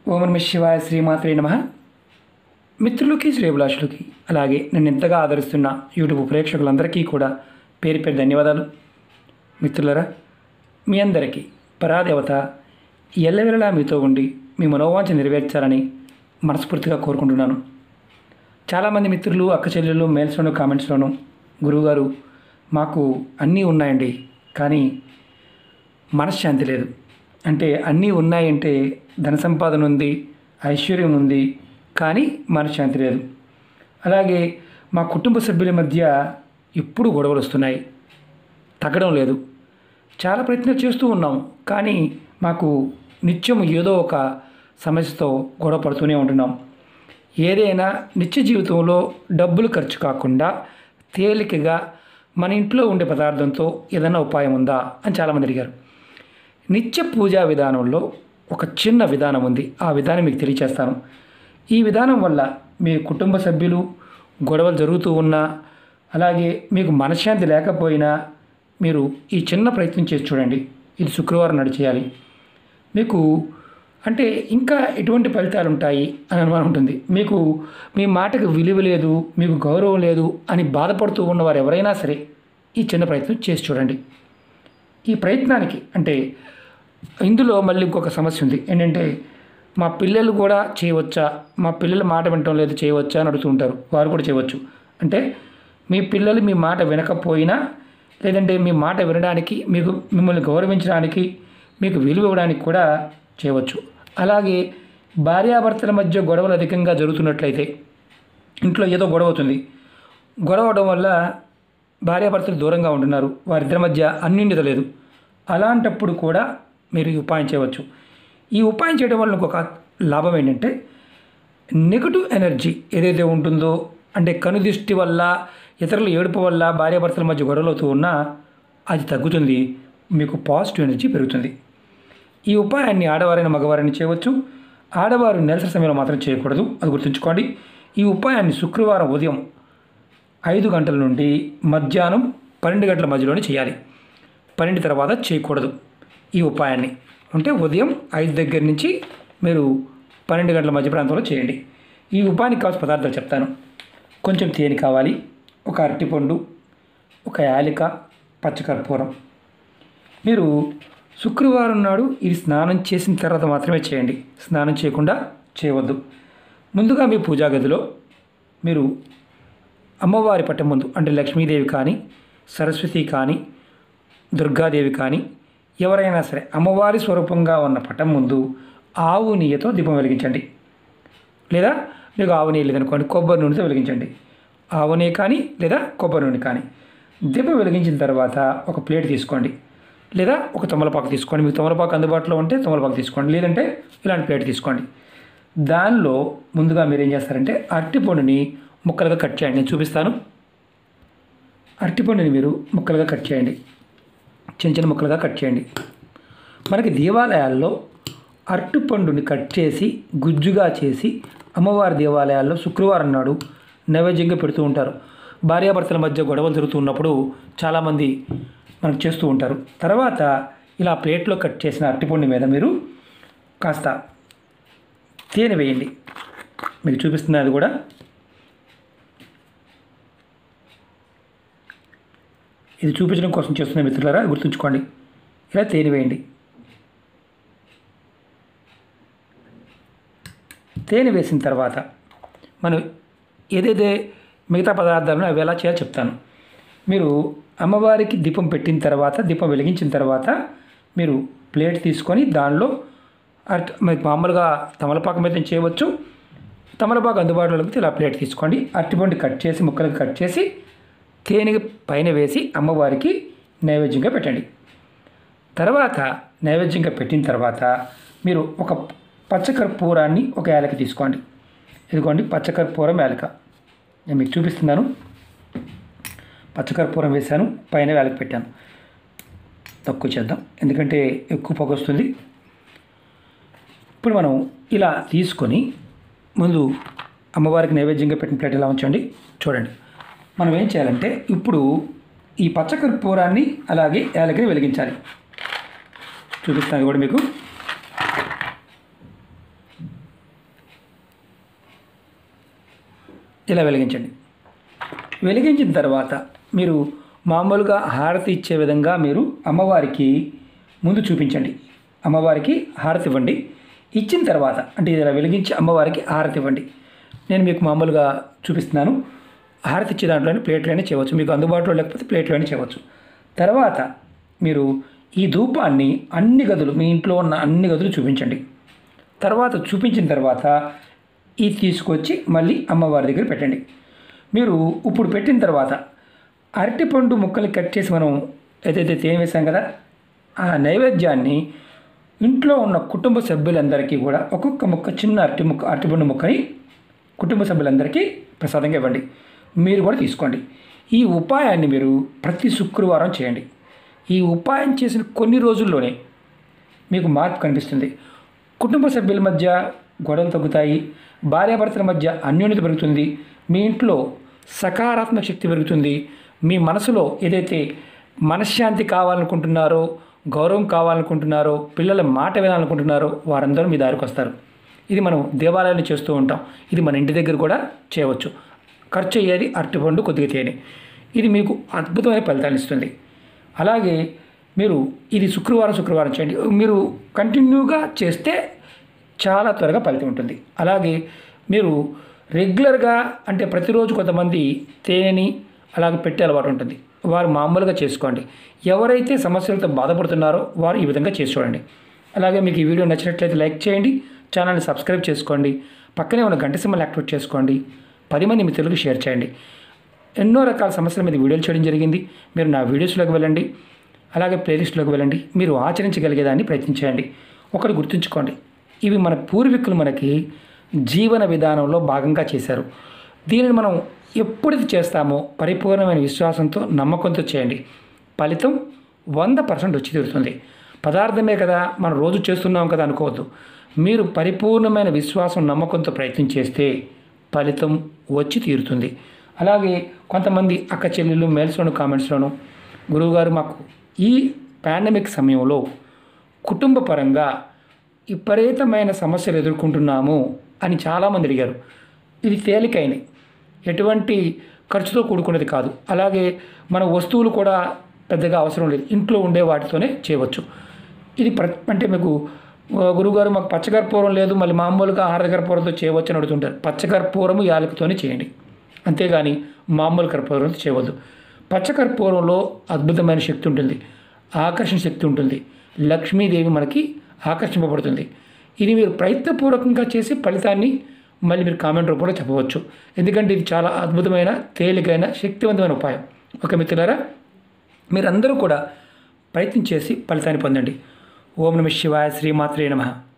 ఓం నమ శివాయ శ్రీమాత్రే నమ మిత్రులకి శ్రేభిలాషులకి అలాగే నన్ను ఎంతగా ఆదరిస్తున్న యూట్యూబ్ ప్రేక్షకులందరికీ కూడా పేరు పేరు ధన్యవాదాలు మిత్రులరా మీ అందరికీ పరాదేవత ఎల్లవెల్లలా మీతో ఉండి మీ మనోవాంఛ నెరవేర్చాలని మనస్ఫూర్తిగా కోరుకుంటున్నాను చాలామంది మిత్రులు అక్క చెల్లెళ్ళు మెయిల్స్లోను కామెంట్స్లోను గురువుగారు మాకు అన్నీ ఉన్నాయండి కానీ మనశ్శాంతి లేదు అంటే అన్నీ ఉన్నాయంటే ధన సంపాదన ఉంది ఐశ్వర్యం ఉంది కానీ మనశ్శాంతి లేదు అలాగే మా కుటుంబ సభ్యుల మధ్య ఎప్పుడు గొడవలు వస్తున్నాయి తగ్గడం లేదు చాలా ప్రయత్నం చేస్తూ ఉన్నాం కానీ మాకు నిత్యం ఏదో ఒక సమస్యతో గొడవ పడుతూనే ఉంటున్నాం ఏదైనా నిత్య జీవితంలో డబ్బులు ఖర్చు కాకుండా తేలికగా మన ఇంట్లో ఉండే పదార్థంతో ఏదైనా ఉపాయం ఉందా అని చాలామంది అడిగారు నిత్య పూజా విధానంలో ఒక చిన్న విధానం ఉంది ఆ విధానం మీకు తెలియచేస్తాను ఈ విధానం వల్ల మీ కుటుంబ సభ్యులు గొడవలు జరుగుతూ ఉన్నా అలాగే మీకు మనశ్శాంతి లేకపోయినా మీరు ఈ చిన్న ప్రయత్నం చేసి చూడండి ఇది శుక్రవారం నాడు చేయాలి మీకు అంటే ఇంకా ఎటువంటి ఫలితాలు ఉంటాయి అని అనుమానం ఉంటుంది మీకు మీ మాటకు విలువ లేదు మీకు గౌరవం లేదు అని బాధపడుతూ ఉన్నవారు ఎవరైనా సరే ఈ చిన్న ప్రయత్నం చేసి చూడండి ఈ ప్రయత్నానికి అంటే ఇందులో మళ్ళీ ఇంకొక సమస్య ఉంది ఏంటంటే మా పిల్లలు కూడా చేయవచ్చా మా పిల్లల మాట వినటం లేదు చేయవచ్చా అని అడుగుతూ ఉంటారు వారు కూడా చేయవచ్చు అంటే మీ పిల్లలు మీ మాట వినకపోయినా లేదంటే మీ మాట వినడానికి మీకు మిమ్మల్ని గౌరవించడానికి మీకు విలువ ఇవ్వడానికి కూడా చేయవచ్చు అలాగే భార్యాభర్తల మధ్య గొడవలు అధికంగా జరుగుతున్నట్లయితే ఇంట్లో ఏదో గొడవ అవుతుంది గొడవ అవడం వల్ల భార్యాభర్తలు దూరంగా ఉంటున్నారు వారిద్దరి మధ్య అన్నిండిత లేదు అలాంటప్పుడు కూడా మీరు ఈ ఉపాయం చేయవచ్చు ఈ ఉపాయం చేయడం వల్ల ఇంకొక లాభం ఏంటంటే నెగటివ్ ఎనర్జీ ఏదైతే ఉంటుందో అంటే కనుదృష్టి వల్ల ఇతరుల ఏడుపు వల్ల భార్యాభర్తల మధ్య గొడవలు అవుతూ ఉన్నా అది తగ్గుతుంది మీకు పాజిటివ్ ఎనర్జీ పెరుగుతుంది ఈ ఉపాయాన్ని ఆడవారైన మగవారైనా చేయవచ్చు ఆడవారు నెలసరి సమయంలో మాత్రం చేయకూడదు అది గుర్తుంచుకోండి ఈ ఉపాయాన్ని శుక్రవారం ఉదయం ఐదు గంటల నుండి మధ్యాహ్నం పన్నెండు గంటల మధ్యలోనే చేయాలి పన్నెండు తర్వాత చేయకూడదు ఈ ఉపాయాన్ని అంటే ఉదయం ఐదు దగ్గర నుంచి మీరు పన్నెండు గంటల మధ్య ప్రాంతంలో చేయండి ఈ ఉపాయానికి కావాల్సిన పదార్థాలు చెప్తాను కొంచెం తేనె కావాలి ఒక అరటిపండు ఒక యాలిక పచ్చకర్పూరం మీరు శుక్రవారం నాడు ఇది స్నానం చేసిన తర్వాత మాత్రమే చేయండి స్నానం చేయకుండా చేయవద్దు ముందుగా మీ పూజా గదిలో మీరు అమ్మవారి పట్టం ముందు అంటే లక్ష్మీదేవి కానీ సరస్వతి కానీ దుర్గాదేవి కానీ ఎవరైనా సరే అమ్మవారి స్వరూపంగా ఉన్న పటం ముందు ఆవు నెయ్యితో దీపం వెలిగించండి లేదా మీకు ఆవు నెయ్యి లేదనుకోండి కొబ్బరి నూనెతో వెలిగించండి ఆవు నెయ్యి కానీ లేదా కొబ్బరి నూనె కానీ దీపం వెలిగించిన తర్వాత ఒక ప్లేట్ తీసుకోండి లేదా ఒక తమలపాకు తీసుకోండి మీకు తమలపాకు అందుబాటులో ఉంటే తమలపాకు తీసుకోండి లేదంటే ఇలాంటి ప్లేట్ తీసుకోండి దానిలో ముందుగా మీరు ఏం చేస్తారంటే అరటిపండుని ముక్కలుగా కట్ చేయండి నేను చూపిస్తాను అరటిపండుని మీరు ముక్కలుగా కట్ చేయండి చిన్న చిన్న ముక్కలుగా కట్ చేయండి మనకి దేవాలయాల్లో అరటిపండుని కట్ చేసి గుజ్జుగా చేసి అమ్మవారి దేవాలయాల్లో శుక్రవారం నాడు నైవేద్యంగా పెడుతూ ఉంటారు భార్యాభర్తల మధ్య గొడవలు జరుగుతున్నప్పుడు చాలామంది మనకు చేస్తూ ఉంటారు తర్వాత ఇలా ప్లేట్లో కట్ చేసిన అరటిపండు మీద మీరు కాస్త తేనె వేయండి మీకు చూపిస్తున్నది అది కూడా ఇది చూపించడం కోసం చేస్తున్న మిత్రులారా గుర్తుంచుకోండి ఇలా తేనె వేయండి తేనె వేసిన తర్వాత మనం ఏదైతే మిగతా పదార్థాలను అవి ఎలా చేయాలో చెప్తాను మీరు అమ్మవారికి దీపం పెట్టిన తర్వాత దీపం వెలిగించిన తర్వాత మీరు ప్లేట్ తీసుకొని దానిలో అరటి మీకు మామూలుగా తమలపాకు మీద చేయవచ్చు తమలపాకు అందుబాటులో లేకపోతే ఇలా ప్లేట్ తీసుకోండి అరటిపండు కట్ చేసి ముక్కలకు కట్ చేసి తేనె పైన వేసి అమ్మవారికి నైవేద్యంగా పెట్టండి తర్వాత నైవేద్యంగా పెట్టిన తర్వాత మీరు ఒక పచ్చకర్పూరాన్ని ఒక యాలక తీసుకోండి ఇదిగోండి పచ్చకర్పూరం యాలక నేను మీకు చూపిస్తున్నాను పచ్చకర్పూరం వేశాను పైన యాలక పెట్టాను తక్కువ చేద్దాం ఎందుకంటే ఎక్కువ పొగ వస్తుంది ఇప్పుడు మనం ఇలా తీసుకొని ముందు అమ్మవారికి నైవేద్యంగా పెట్టిన ప్లేట్ ఇలా ఉంచండి చూడండి మనం ఏం చేయాలంటే ఇప్పుడు ఈ పచ్చకర్పూరాన్ని అలాగే యాలకని వెలిగించాలి చూపిస్తాను కూడా మీకు ఇలా వెలిగించండి వెలిగించిన తర్వాత మీరు మామూలుగా హారతి ఇచ్చే విధంగా మీరు అమ్మవారికి ముందు చూపించండి అమ్మవారికి హారతి ఇవ్వండి ఇచ్చిన తర్వాత అంటే ఇది ఇలా వెలిగించి అమ్మవారికి హారతి ఇవ్వండి నేను మీకు మామూలుగా చూపిస్తున్నాను హారతి ఇచ్చే దాంట్లోనే ప్లేట్లోనే చేయవచ్చు మీకు అందుబాటులో లేకపోతే ప్లేట్లోనే చేయవచ్చు తర్వాత మీరు ఈ ధూపాన్ని అన్ని గదులు మీ ఇంట్లో ఉన్న అన్ని గదులు చూపించండి తర్వాత చూపించిన తర్వాత ఇది తీసుకొచ్చి మళ్ళీ అమ్మవారి దగ్గర పెట్టండి మీరు ఇప్పుడు పెట్టిన తర్వాత అరటిపండు ముక్కలు కట్ చేసి మనం ఏదైతే తేనె వేసాం కదా ఆ నైవేద్యాన్ని ఇంట్లో ఉన్న కుటుంబ సభ్యులందరికీ కూడా ఒక్కొక్క ముక్క చిన్న అరటి ముక్క అరటిపండు ముక్కని కుటుంబ సభ్యులందరికీ ప్రసాదంగా ఇవ్వండి మీరు కూడా తీసుకోండి ఈ ఉపాయాన్ని మీరు ప్రతి శుక్రవారం చేయండి ఈ ఉపాయం చేసిన కొన్ని రోజుల్లోనే మీకు మార్పు కనిపిస్తుంది కుటుంబ సభ్యుల మధ్య గొడవలు తగ్గుతాయి భార్యాభర్తల మధ్య అన్యోన్యత పెరుగుతుంది మీ ఇంట్లో సకారాత్మక శక్తి పెరుగుతుంది మీ మనసులో ఏదైతే మనశ్శాంతి కావాలనుకుంటున్నారో గౌరవం కావాలనుకుంటున్నారో పిల్లల మాట వినాలనుకుంటున్నారో వారందరూ మీ దారికి వస్తారు ఇది మనం దేవాలయాన్ని చేస్తూ ఉంటాం ఇది మన ఇంటి దగ్గర కూడా చేయవచ్చు ఖర్చు అయ్యేది అరటిపండు కొద్దిగా తేనె ఇది మీకు అద్భుతమైన ఫలితాలు ఇస్తుంది అలాగే మీరు ఇది శుక్రవారం శుక్రవారం చేయండి మీరు కంటిన్యూగా చేస్తే చాలా త్వరగా ఫలితం ఉంటుంది అలాగే మీరు రెగ్యులర్గా అంటే ప్రతిరోజు కొంతమంది తేనెని అలాగే పెట్టే అలవాటు ఉంటుంది వారు మామూలుగా చేసుకోండి ఎవరైతే సమస్యలతో బాధపడుతున్నారో వారు ఈ విధంగా చేసి చూడండి అలాగే మీకు ఈ వీడియో నచ్చినట్లయితే లైక్ చేయండి ఛానల్ని సబ్స్క్రైబ్ చేసుకోండి పక్కనే ఉన్న గంట సింబల్ యాక్టివేట్ చేసుకోండి పది మంది మిత్రులకు షేర్ చేయండి ఎన్నో రకాల సమస్యల మీద వీడియోలు చేయడం జరిగింది మీరు నా వీడియోస్లోకి వెళ్ళండి అలాగే ప్లేలిస్ట్లోకి వెళ్ళండి మీరు ఆచరించగలిగేదాన్ని ప్రయత్నించండి ఒకటి గుర్తుంచుకోండి ఇవి మన పూర్వీకులు మనకి జీవన విధానంలో భాగంగా చేశారు దీనిని మనం ఎప్పుడైతే చేస్తామో పరిపూర్ణమైన విశ్వాసంతో నమ్మకంతో చేయండి ఫలితం వంద పర్సెంట్ వచ్చి తీరుతుంది పదార్థమే కదా మనం రోజు చేస్తున్నాం కదా అనుకోవద్దు మీరు పరిపూర్ణమైన విశ్వాసం నమ్మకంతో ప్రయత్నం చేస్తే ఫలితం వచ్చి తీరుతుంది అలాగే కొంతమంది అక్క చెల్లెళ్ళు మెయిల్స్లోను కామెంట్స్లోను గురువుగారు మాకు ఈ పాండమిక్ సమయంలో కుటుంబ పరంగా విపరీతమైన సమస్యలు ఎదుర్కొంటున్నాము అని చాలామంది అడిగారు ఇది తేలికైనది ఎటువంటి ఖర్చుతో కూడుకున్నది కాదు అలాగే మన వస్తువులు కూడా పెద్దగా అవసరం లేదు ఇంట్లో ఉండే వాటితోనే చేయవచ్చు ఇది ప్ర అంటే మీకు ఆ, గురువుగారు మాకు పచ్చకర్పూరం లేదు మళ్ళీ మామూలుగా ఆహార కర్పూరంతో చేయవచ్చు అని అడుగుతుంటారు పచ్చకర్పూరము యాలకుతోనే చేయండి అంతేగాని మామూలు కర్పూరంతో చేయవద్దు పచ్చకర్పూరంలో అద్భుతమైన శక్తి ఉంటుంది ఆకర్షణ శక్తి ఉంటుంది లక్ష్మీదేవి మనకి ఆకర్షింపబడుతుంది ఇది మీరు ప్రయత్నపూర్వకంగా చేసి ఫలితాన్ని మళ్ళీ మీరు కామెంట్ రూపంలో చెప్పవచ్చు ఎందుకంటే ఇది చాలా అద్భుతమైన తేలికైన శక్తివంతమైన ఉపాయం ఓకే మిత్రులారా మీరందరూ కూడా ప్రయత్నం చేసి ఫలితాన్ని పొందండి ఓం నమ శివాయ శ్రీమాత్రే నమః